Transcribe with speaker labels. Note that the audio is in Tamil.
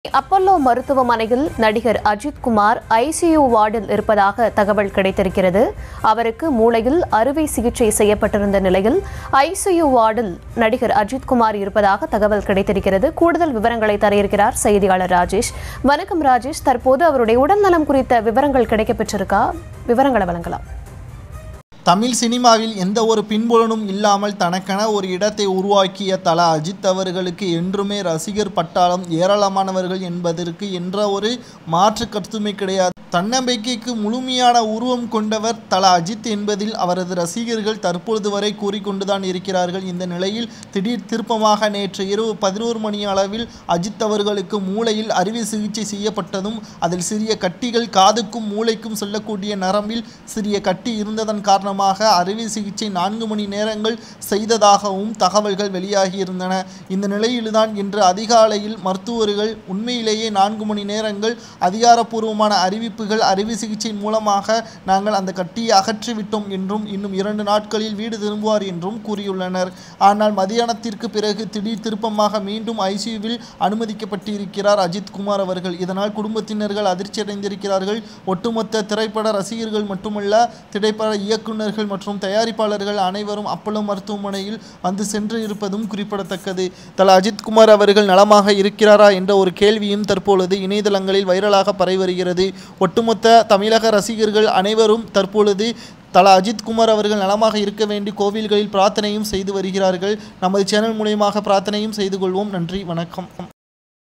Speaker 1: அப்பல்லோ மருத்துவமனையில் நடிகர் அஜித் குமார் ஐசியு வார்டில் இருப்பதாக தகவல் கிடைத்திருக்கிறது அவருக்கு மூளையில் அறுவை சிகிச்சை செய்யப்பட்டிருந்த நிலையில் ஐசியு வார்டில் நடிகர் அஜித் குமார் இருப்பதாக தகவல் கிடைத்திருக்கிறது கூடுதல் விவரங்களை தர இருக்கிறார் செய்தியாளர் ராஜேஷ் வணக்கம் ராஜேஷ் தற்போது அவருடைய உடல்நலம் குறித்த விவரங்கள் கிடைக்கப்பெற்றிருக்கா விவரங்களை வழங்கலாம்
Speaker 2: தமிழ் சினிமாவில் எந்த ஒரு பின்புலனும் இல்லாமல் தனக்கென ஒரு இடத்தை உருவாக்கிய தல அஜித் அவர்களுக்கு என்றுமே ரசிகர் பட்டாளம் ஏராளமானவர்கள் என்பதற்கு என்ற ஒரு மாற்று கருத்துமே கிடையாது தன்னம்பிக்கைக்கு முழுமையான உருவம் கொண்டவர் தல அஜித் என்பதில் அவரது ரசிகர்கள் தற்பொழுது வரை கூறிக்கொண்டுதான் இருக்கிறார்கள் இந்த நிலையில் திடீர் திருப்பமாக நேற்று இரவு பதினோரு மணி அளவில் அஜித் அவர்களுக்கு மூளையில் அறுவை சிகிச்சை செய்யப்பட்டதும் அதில் சிறிய கட்டிகள் காதுக்கும் மூளைக்கும் செல்லக்கூடிய நரம்பில் சிறிய கட்டி இருந்ததன் காரணமாக அறுவை சிகிச்சை நான்கு மணி நேரங்கள் செய்ததாகவும் தகவல்கள் வெளியாகியிருந்தன இந்த நிலையில்தான் இன்று அதிகாலையில் மருத்துவர்கள் உண்மையிலேயே நான்கு மணி நேரங்கள் அதிகாரப்பூர்வமான அறிவிப்புகள் அறுவை சிகிச்சை மூலமாக நாங்கள் அந்த கட்டியை அகற்றிவிட்டோம் என்றும் இன்னும் இரண்டு நாட்களில் வீடு திரும்புவார் என்றும் கூறியுள்ளனர் ஆனால் மதியானத்திற்கு பிறகு திடீர் திருப்பமாக மீண்டும் ஐசியூவில் அனுமதிக்கப்பட்டிருக்கிறார் அஜித் குமார் அவர்கள் இதனால் குடும்பத்தினர்கள் அதிர்ச்சியடைந்திருக்கிறார்கள் ஒட்டுமொத்த திரைப்பட ரசிகர்கள் மட்டுமல்ல திரைப்பட இயக்குநர்கள் மற்றும் தயாரிப்பாளர்கள் அனைவரும் அப்பல்லோ மருத்துவமனையில் வந்து சென்று இருப்பதும் குறிப்பிடத்தக்கது தல அஜித் குமார் அவர்கள் நலமாக இருக்கிறாரா என்ற ஒரு கேள்வியும் தற்பொழுது இணையதளங்களில் வைரலாக பரவி வருகிறது ஒட்டுமொத்த தமிழக ரசிகர்கள் அனைவரும் தற்பொழுது தல அஜித் குமார் அவர்கள் நலமாக இருக்க வேண்டி கோவில்களில் பிரார்த்தனையும் செய்து வருகிறார்கள் நமது சேனல் மூலியமாக பிரார்த்தனையும் செய்து கொள்வோம் நன்றி வணக்கம்